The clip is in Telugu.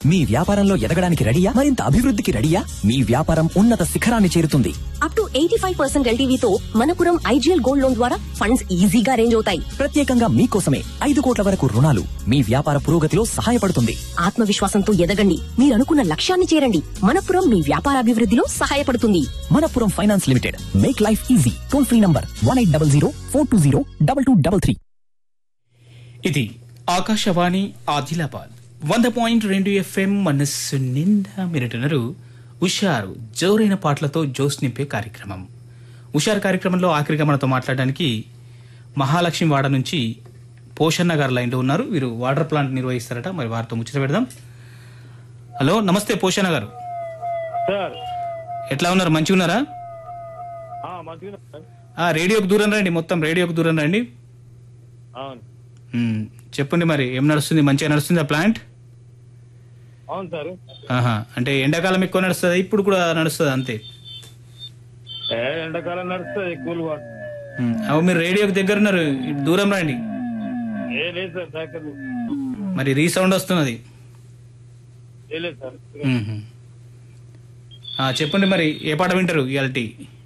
మీ వ్యాపారంలో ఎదగడానికి రెడీయా మరింత అభివృద్ధికి రెడీయా మీ వ్యాపారం ఉన్నత శిఖరాన్ని చేరుతుంది up to eighty five percent ఎల్టీవీతో మనపురం ఐజీఎల్ గోల్డ్ లోన్ ద్వారా ఫండ్స్ ఈజీగా అరేంజ్ అవుతాయి ప్రత్యేకంగా మీకోసమే ఐదు కోట్ల వరకు రుణాలు మీ వ్యాపార పురోగతిలో సహాయపడుతుంది ఆత్మవిశ్వాసంతో ఎదగండి మీరు అనుకున్న లక్ష్యాన్ని చేరండి మనపురం మీ వ్యాపారాభివృద్ధిలో సహాయపడుతుంది Manappuram finance limited make life easy toll free number one eight double zero four two zero double two double three ఇది ఆకాశవాణి ఆదిలాబాద్ వంద పాయింట్ రెండు ఎఫ్ఎం మనస్సు నిండా మీరుంటున్నారు ఉషారు జోరైన పాటలతో జోస్ నింపే కార్యక్రమం ఉషారు కార్యక్రమంలో ఆఖరిగా మనతో మాట్లాడడానికి మహాలక్ష్మి వాడ నుంచి పోషన్న గారు లైన్లో ఉన్నారు వీరు వాటర్ ప్లాంట్ నిర్వహిస్తారట మరి వారితో ముచ్చట పెడదాం హలో నమస్తే పోషన్న గారు సార్ ఎట్లా ఉన్నారు మంచిగా ఉన్నారా ఆ, మంచిగా సార్ ఆ, రేడియోకి దూరం రండి మొత్తం రేడియోకి దూరం రండి అవును ఉమ్, చెప్పండి మరి ఏం నడుస్తుంది మంచిగా నడుస్తుందా ప్లాంట్ అవును సార్ ఆహా అంటే ఎండాకాలం ఎక్కువ నడుస్తుంది ఇప్పుడు కూడా నడుస్తుంది అంతే ఏ ఎండాకాలం నడుస్తుంది కూల్ వాటర్ ఉమ్, అవు మీరు రేడియోకి దగ్గర ఉన్నారు ఇటు దూరం రండి ఏ లేదు సార్ దగ్గర మరి రీసౌండ్ వస్తున్నది ఏ లేదు సార్ ఉమ్హు. ఆ, చెప్పండి మరి ఏ పాట వింటారు ఇవాళ